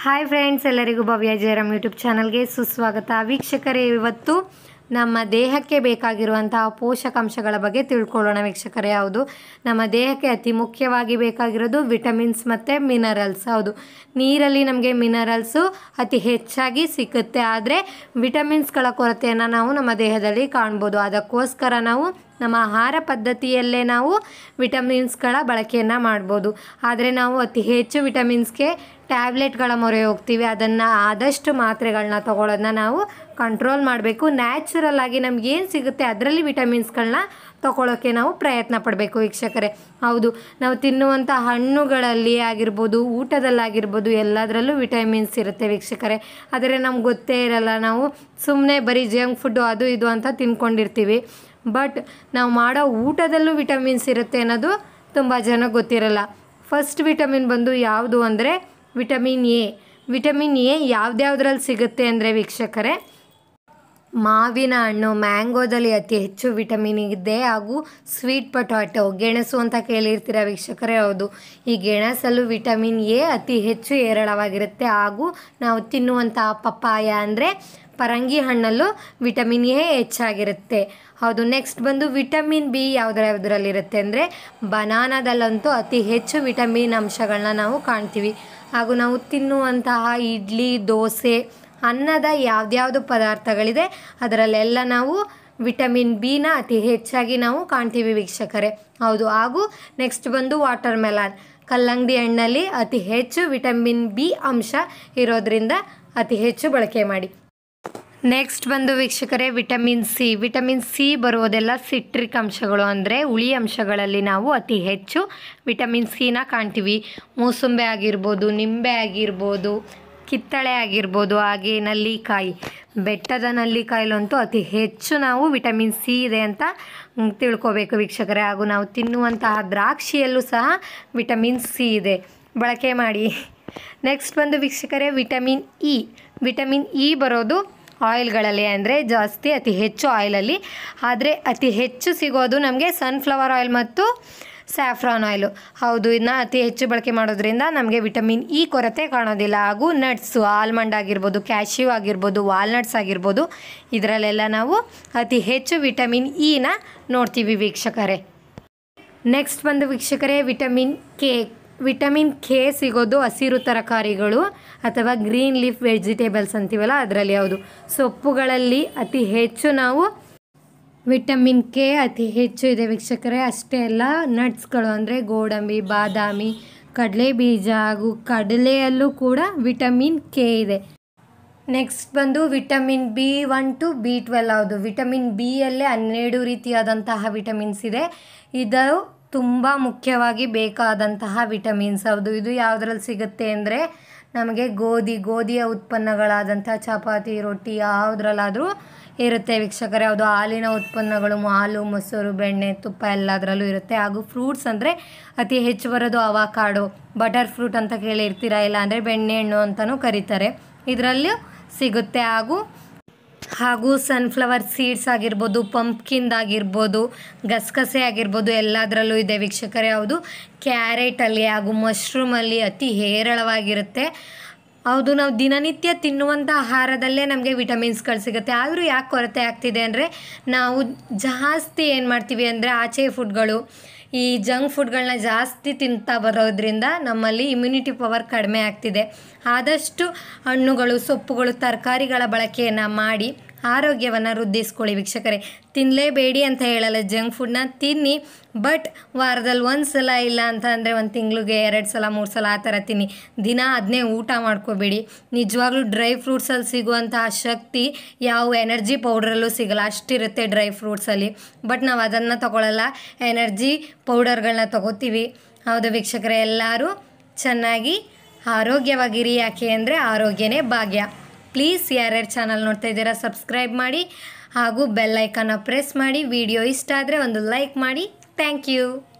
hi friends ಎಲ್ಲರಿಗೂ ಭವ್ಯ Jayaram YouTube ಚಾನಲ್ಗೆ ಸುಸ್ವಾಗತ ವೀಕ್ಷಕರೇ ಇವತ್ತು ನಮ್ಮ ದೇಹಕ್ಕೆ ಬೇಕಾಗಿರುವಂತಹ ಪೋಷಕಾಂಶಗಳ ಬಗ್ಗೆ ತಿಳ್ಕೊಳ್ಳೋಣ ವೀಕ್ಷಕರೇ ಹೌದು ನಮ್ಮ ದೇಹಕ್ಕೆ ಅತಿ ಮುಖ್ಯವಾಗಿ ಬೇಕಾಗಿರೋದು ವಿಟಮಿನ್ಸ್ ಮತ್ತು ಮಿನರಲ್ಸ್ ಹೌದು ನೀರಲ್ಲಿ ನಮಗೆ ಮಿನರಲ್ಸು ಅತಿ ಹೆಚ್ಚಾಗಿ ಸಿಕ್ಕುತ್ತೆ ಆದರೆ ವಿಟಮಿನ್ಸ್ಗಳ ಕೊರತೆಯನ್ನು ನಾವು ನಮ್ಮ ದೇಹದಲ್ಲಿ ಕಾಣ್ಬೋದು ಅದಕ್ಕೋಸ್ಕರ ನಾವು ನಮ್ಮ ಆಹಾರ ಪದ್ಧತಿಯಲ್ಲೇ ನಾವು ವಿಟಮಿನ್ಸ್ಗಳ ಬಳಕೆಯನ್ನು ಮಾಡ್ಬೋದು ಆದರೆ ನಾವು ಅತಿ ಹೆಚ್ಚು ವಿಟಮಿನ್ಸ್ಗೆ ಟ್ಯಾಬ್ಲೆಟ್ಗಳ ಮೊರೆ ಹೋಗ್ತೀವಿ ಅದನ್ನು ಆದಷ್ಟು ಮಾತ್ರೆಗಳನ್ನ ತಗೊಳ್ಳೋದನ್ನ ನಾವು ಕಂಟ್ರೋಲ್ ಮಾಡಬೇಕು ನ್ಯಾಚುರಲ್ ಆಗಿ ನಮ್ಗೆ ಏನು ಸಿಗುತ್ತೆ ಅದರಲ್ಲಿ ವಿಟಮಿನ್ಸ್ಗಳನ್ನ ತಗೊಳ್ಳೋಕ್ಕೆ ನಾವು ಪ್ರಯತ್ನ ಪಡಬೇಕು ವೀಕ್ಷಕರೇ ಹೌದು ನಾವು ತಿನ್ನುವಂಥ ಹಣ್ಣುಗಳಲ್ಲಿ ಆಗಿರ್ಬೋದು ಊಟದಲ್ಲಾಗಿರ್ಬೋದು ಎಲ್ಲದರಲ್ಲೂ ವಿಟಮಿನ್ಸ್ ಇರುತ್ತೆ ವೀಕ್ಷಕರೇ ಆದರೆ ನಮ್ಗೆ ಗೊತ್ತೇ ಇರಲ್ಲ ನಾವು ಸುಮ್ಮನೆ ಬರೀ ಜಂಕ್ ಫುಡ್ಡು ಅದು ಇದು ಅಂತ ತಿನ್ಕೊಂಡಿರ್ತೀವಿ ಬಟ್ ನಾವು ಮಾಡೋ ಊಟದಲ್ಲೂ ವಿಟಮಿನ್ಸ್ ಇರುತ್ತೆ ಅನ್ನೋದು ತುಂಬ ಜನ ಗೊತ್ತಿರಲ್ಲ ಫಸ್ಟ್ ವಿಟಮಿನ್ ಬಂದು ಯಾವುದು ಅಂದರೆ ವಿಟಮಿನ್ ಎ ವಿಟಮಿನ್ ಎ ಯಾವ್ದ್ಯಾವ್ದ್ರಲ್ಲಿ ಸಿಗುತ್ತೆ ಅಂದರೆ ವೀಕ್ಷಕರೇ ಮಾವಿನ ಹಣ್ಣು ಮ್ಯಾಂಗೋದಲ್ಲಿ ಅತಿ ಹೆಚ್ಚು ವಿಟಮಿನ್ ಇದೆ ಹಾಗೂ ಸ್ವೀಟ್ ಪೊಟ್ಯಾಟೊ ಗೆಣಸು ಅಂತ ಕೇಳಿರ್ತೀರ ವೀಕ್ಷಕರೇ ಹೌದು ಈ ಗೆಣಸಲ್ಲೂ ವಿಟಮಿನ್ ಎ ಅತಿ ಹೆಚ್ಚು ಹೇರಳವಾಗಿರುತ್ತೆ ಹಾಗೂ ನಾವು ತಿನ್ನುವಂತಹ ಪಪ್ಪಾಯ ಅಂದರೆ ಪರಂಗಿ ಹಣ್ಣಲ್ಲೂ ವಿಟಮಿನ್ ಎ ಹೆಚ್ಚಾಗಿರುತ್ತೆ ಹೌದು ನೆಕ್ಸ್ಟ್ ಬಂದು ವಿಟಮಿನ್ ಬಿ ಯಾವುದ್ರ ಯಾವುದರಲ್ಲಿರುತ್ತೆ ಅಂದರೆ ಬನಾನದಲ್ಲಂತೂ ಅತಿ ಹೆಚ್ಚು ವಿಟಮಿನ್ ಅಂಶಗಳನ್ನ ನಾವು ಕಾಣ್ತೀವಿ ಹಾಗೂ ನಾವು ತಿನ್ನುವಂತಹ ಇಡ್ಲಿ ದೋಸೆ ಅನ್ನದ ಯಾವ್ದ್ಯಾವುದು ಪದಾರ್ಥಗಳಿದೆ ಅದರಲ್ಲೆಲ್ಲ ನಾವು ವಿಟಮಿನ್ ಬಿನ ಅತಿ ಹೆಚ್ಚಾಗಿ ನಾವು ಕಾಣ್ತೀವಿ ವೀಕ್ಷಕರೇ ಹೌದು ಹಾಗೂ ನೆಕ್ಸ್ಟ್ ಬಂದು ವಾಟರ್ ಮೆಲಾನ್ ಕಲ್ಲಂಗಡಿ ಹಣ್ಣಲ್ಲಿ ಅತಿ ಹೆಚ್ಚು ವಿಟಮಿನ್ ಬಿ ಅಂಶ ಇರೋದ್ರಿಂದ ಅತಿ ಹೆಚ್ಚು ಬಳಕೆ ಮಾಡಿ ನೆಕ್ಸ್ಟ್ ಬಂದು ವೀಕ್ಷಕರೇ ವಿಟಮಿನ್ ಸಿ ವಿಟಮಿನ್ ಸಿ ಬರುವುದೆಲ್ಲ ಸಿಟ್ರಿಕ್ ಅಂಶಗಳು ಅಂದರೆ ಹುಳಿ ಅಂಶಗಳಲ್ಲಿ ನಾವು ಅತಿ ಹೆಚ್ಚು ವಿಟಮಿನ್ ಸಿನ ಕಾಣ್ತೀವಿ ಮೂಸುಂಬೆ ಆಗಿರ್ಬೋದು ನಿಂಬೆ ಆಗಿರ್ಬೋದು ಕಿತ್ತಳೆ ಆಗಿರ್ಬೋದು ಹಾಗೆ ನಲ್ಲಿಕಾಯಿ ಬೆಟ್ಟದ ನಲ್ಲಿಕಾಯಲ್ಲಂತೂ ಅತಿ ಹೆಚ್ಚು ನಾವು ವಿಟಮಿನ್ ಸಿ ಇದೆ ಅಂತ ಮ್, ತಿಳ್ಕೊಬೇಕು ವೀಕ್ಷಕರೇ ಹಾಗೂ ನಾವು ತಿನ್ನುವಂತಹ ದ್ರಾಕ್ಷಿಯಲ್ಲೂ ಸಹ ವಿಟಮಿನ್ ಸಿ ಇದೆ ಬಳಕೆ ಮಾಡಿ ನೆಕ್ಸ್ಟ್ ಬಂದು ವೀಕ್ಷಕರೇ ವಿಟಮಿನ್ ಇ ವಿಟಮಿನ್ ಇ ಬರೋದು ಆಯಿಲ್ಗಳಲ್ಲಿ ಅಂದರೆ ಜಾಸ್ತಿ ಅತಿ ಹೆಚ್ಚು ಆಯಿಲಲ್ಲಿ ಆದರೆ ಅತಿ ಹೆಚ್ಚು ಸಿಗೋದು ನಮಗೆ ಸನ್ಫ್ಲವರ್ ಆಯಿಲ್ ಮತ್ತು ಸ್ಯಾಫ್ರಾನ್ ಆಯಿಲು ಹೌದು ಇದನ್ನ ಅತಿ ಹೆಚ್ಚು ಬಳಕೆ ಮಾಡೋದ್ರಿಂದ ನಮಗೆ ವಿಟಮಿನ್ ಇ ಕೊರತೆ ಕಾಣೋದಿಲ್ಲ ಹಾಗೂ ನಟ್ಸು ಆಲ್ಮಂಡ್ ಆಗಿರ್ಬೋದು ಕ್ಯಾಶ್ಯೂ ಆಗಿರ್ಬೋದು ವಾಲ್ನಟ್ಸ್ ಆಗಿರ್ಬೋದು ಇದರಲ್ಲೆಲ್ಲ ನಾವು ಅತಿ ಹೆಚ್ಚು ವಿಟಮಿನ್ ಇನ ನೋಡ್ತೀವಿ ವೀಕ್ಷಕರೇ ನೆಕ್ಸ್ಟ್ ಬಂದು ವೀಕ್ಷಕರೇ ವಿಟಮಿನ್ ಕೆ ವಿಟಮಿನ್ ಕೆ ಸಿಗೋದು ಹಸಿರು ತರಕಾರಿಗಳು ಅಥವಾ ಗ್ರೀನ್ ಲೀಫ್ ವೆಜಿಟೇಬಲ್ಸ್ ಅಂತೀವಲ್ಲ ಅದರಲ್ಲಿ ಯಾವುದು ಸೊಪ್ಪುಗಳಲ್ಲಿ ಅತಿ ಹೆಚ್ಚು ನಾವು ವಿಟಮಿನ್ ಕೆ ಅತಿ ಹೆಚ್ಚು ಇದೆ ವೀಕ್ಷಕರೇ ಅಷ್ಟೇ ಅಲ್ಲ ನಟ್ಸ್ಗಳು ಅಂದರೆ ಗೋಡಂಬಿ ಬಾದಾಮಿ ಕಡಲೆ ಬೀಜ ಹಾಗೂ ಕಡಲೆಯಲ್ಲೂ ಕೂಡ ವಿಟಮಿನ್ ಕೆ ಇದೆ ನೆಕ್ಸ್ಟ್ ಬಂದು vitamin B one to B twelve ಹೌದು ವಿಟಮಿನ್ ಬಿಯಲ್ಲೇ ಹನ್ನೆರಡು ರೀತಿಯಾದಂತಹ ವಿಟಮಿನ್ಸ್ ಇದೆ ಇದು ತುಂಬ ಮುಖ್ಯವಾಗಿ ಬೇಕಾದಂತಹ ವಿಟಮಿನ್ಸ್ ಹೌದು ಇದು ಯಾವುದ್ರಲ್ಲಿ ಸಿಗುತ್ತೆ ಅಂದರೆ ನಮಗೆ ಗೋಧಿ ಗೋಧಿಯ ಉತ್ಪನ್ನಗಳಾದಂಥ ಚಪಾತಿ ರೊಟ್ಟಿ ಯಾವುದ್ರಲ್ಲಾದರೂ ಇರುತ್ತೆ ವೀಕ್ಷಕರೇ ಯಾವುದು ಹಾಲಿನ ಉತ್ಪನ್ನಗಳು ಹಾಲು ಮೊಸರು ಬೆಣ್ಣೆ ತುಪ್ಪ ಎಲ್ಲದರಲ್ಲೂ ಇರುತ್ತೆ ಹಾಗೂ ಫ್ರೂಟ್ಸ್ ಅಂದರೆ ಅತಿ ಹೆಚ್ಚು ಬರೋದು ಅವಾಕಾಡೋ ಬಟರ್ ಫ್ರೂಟ್ ಅಂತ ಕೇಳಿರ್ತೀರ ಇಲ್ಲ ಅಂದರೆ ಬೆಣ್ಣೆಹಣ್ಣು ಅಂತಲೂ ಕರೀತಾರೆ ಇದರಲ್ಲೂ ಸಿಗುತ್ತೆ ಹಾಗೂ ಹಾಗೂ ಸನ್ಫ್ಲವರ್ ಸೀಡ್ಸ್ ಆಗಿರ್ಬೋದು ಪಂಪ್ಕಿಂದ್ ಆಗಿರ್ಬೋದು ಗಸಗಸೆ ಆಗಿರ್ಬೋದು ಎಲ್ಲದರಲ್ಲೂ ಇದೆ ವೀಕ್ಷಕರೇ ಯಾವುದು ಕ್ಯಾರೆಟಲ್ಲಿ ಹಾಗೂ ಮಶ್ರೂಮಲ್ಲಿ ಅತಿ ಹೇರಳವಾಗಿರುತ್ತೆ ಹೌದು ನಾವು ದಿನನಿತ್ಯ ತಿನ್ನುವಂಥ ಆಹಾರದಲ್ಲೇ ನಮಗೆ ವಿಟಮಿನ್ಸ್ಗಳು ಸಿಗುತ್ತೆ ಆದರೂ ಯಾಕೆ ಕೊರತೆ ಆಗ್ತಿದೆ ಅಂದರೆ ನಾವು ಜಾಸ್ತಿ ಏನು ಮಾಡ್ತೀವಿ ಅಂದರೆ ಆಚೆ ಫುಡ್ಗಳು ಈ ಜಂಕ್ ಫುಡ್ಗಳನ್ನ ಜಾಸ್ತಿ ತಿಂತಾ ಬರೋದ್ರಿಂದ ನಮ್ಮಲ್ಲಿ ಇಮ್ಯುನಿಟಿ ಪವರ್ ಕಡಿಮೆ ಆಗ್ತಿದೆ ಆದಷ್ಟು ಹಣ್ಣುಗಳು ಸೊಪ್ಪುಗಳು ತರಕಾರಿಗಳ ಬಳಕೆಯನ್ನು ಮಾಡಿ ಆರೋಗ್ಯವನ್ನು ವೃದ್ಧಿಸ್ಕೊಳ್ಳಿ ವೀಕ್ಷಕರೇ ತಿನ್ನಲೇಬೇಡಿ ಅಂತ ಹೇಳಲ್ಲ ಜಂಕ್ ಫುಡ್ನ ತಿನ್ನಿ ಬಟ್ ವಾರದಲ್ಲಿ ಒಂದು ಸಲ ಇಲ್ಲ ಅಂತ ಅಂದರೆ ಒಂದು ತಿಂಗಳಿಗೆ ಎರಡು ಸಲ ಮೂರು ಸಲ ಆ ಥರ ತಿನ್ನಿ ದಿನ ಅದನ್ನೇ ಊಟ ಮಾಡ್ಕೋಬೇಡಿ ನಿಜವಾಗ್ಲೂ ಡ್ರೈ ಫ್ರೂಟ್ಸಲ್ಲಿ ಸಿಗುವಂತಹ ಶಕ್ತಿ ಯಾವ ಎನರ್ಜಿ ಪೌಡ್ರಲ್ಲೂ ಸಿಗಲ್ಲ ಅಷ್ಟಿರುತ್ತೆ ಡ್ರೈ ಫ್ರೂಟ್ಸಲ್ಲಿ ಬಟ್ ನಾವು ಅದನ್ನು ತಗೊಳ್ಳಲ್ಲ ಎನರ್ಜಿ ಪೌಡರ್ಗಳನ್ನ ತಗೋತೀವಿ ಹೌದು ವೀಕ್ಷಕರೇ ಎಲ್ಲರೂ ಚೆನ್ನಾಗಿ ಆರೋಗ್ಯವಾಗಿರಿ ಯಾಕೆ ಅಂದರೆ ಆರೋಗ್ಯನೇ ಭಾಗ್ಯ ಪ್ಲೀಸ್ ಯಾರ್ಯಾರು ಚಾನಲ್ ನೋಡ್ತಾ ಇದ್ದೀರಾ ಸಬ್ಸ್ಕ್ರೈಬ್ ಮಾಡಿ ಹಾಗೂ ಬೆಲ್ ಐಕನ್ನ ಪ್ರೆಸ್ ಮಾಡಿ ವಿಡಿಯೋ ಇಷ್ಟ ಆದರೆ ಒಂದು ಲೈಕ್ ಮಾಡಿ ಥ್ಯಾಂಕ್ ಯು